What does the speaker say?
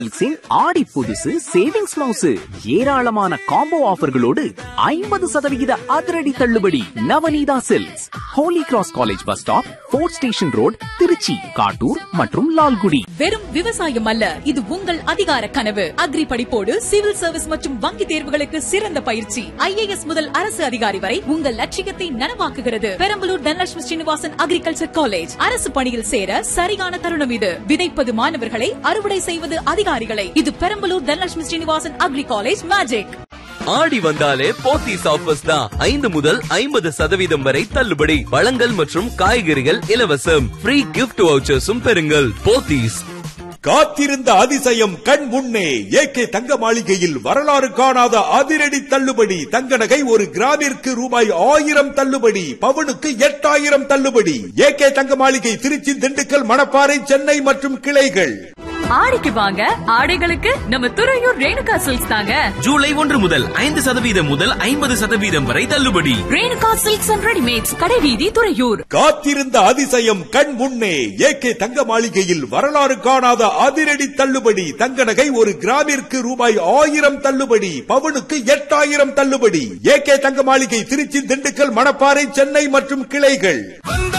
சில்க்ஸின் ஆடி புதுசு சேவிங்ஸ் மவுசு ஏராளமான காம்போ ஆஃபர்களோடு ஐம்பது சதவிகித அதிரடி தள்ளுபடி Navaneetha silks holy cross college bus stop fort station road Trichy Kattur மற்றும் லால்குடி வெறும் விவசாயம் அல்ல இது உங்கள் அதிகார கனவு அக்ரி படிப்போடு சிவில் சர்வீஸ் மற்றும் வங்கி தேர்வுகளுக்கு சிறந்த பயிற்சி ஐஏஎஸ் முதல் அரசு அதிகாரி வரை உங்கள் லட்சியத்தை நனவாக்குகிறது பெரம்பலூர் தனலட்சுமி ஸ்ரீனிவாசன் அக்ரிகல்ச்சர் காலேஜ் அரசு பணியில் சேர சரியான தருணம் இது விதைப்பது மாணவர்களை அறுவடை செய்வது அதிகாரிகளை இது Perambalur Dhanalakshmi Srinivasan agri college magic Aadi வந்தாலே போத்தீஸ் ஆஃபர்ஸ் தான் ஐந்து முதல் ஐம்பது சதவீதம் வரை தள்ளுபடி பழங்கள் மற்றும் காய்கறிகள் இலவசம் ஃப்ரீ கிஃப்ட் வவுச்சர்ஸும் பெறுங்கள் போத்தீஸ் காத்திருந்த அதிசயம் கண் முன்னே ஏகே தங்க மாளிகையில் வரலாறு காணாத அதிரடி தள்ளுபடி தங்க நகை ஒரு கிராமிற்கு ரூபாய் ஆயிரம் தள்ளுபடி பவுனுக்கு எட்டாயிரம் தள்ளுபடி ஏகே தங்க மாளிகை திருச்சி திண்டுக்கல் மணப்பாறை சென்னை மற்றும் கிளைகள் ஆடிக்கு வாங்க ஆடைகளுக்கு நம்ம துறையூர் ரேணுகா சில்க்ஸ் தாங்க ஜூலை ஒன்று முதல் ஐந்து சதவீதம் முதல் ஐம்பது சதவீதம் வரை தள்ளுபடி ரேணுகா சில்க்ஸ் அண்ட் ரெடிமேட்ஸ் கடைவீதி துறையூர் காத்திருந்த அதிசயம் கண் முன்னே ஏகே தங்க மாளிகையில் வரலாறு காணாத அதிரடி தள்ளுபடி தங்க நகை ஒரு கிராமிற்கு ரூபாய் ஆயிரம் தள்ளுபடி பவுனுக்கு எட்டாயிரம் தள்ளுபடி ஏகே தங்க மாளிகை திருச்சி திண்டுக்கல் மணப்பாறை சென்னை மற்றும் கிளைகள்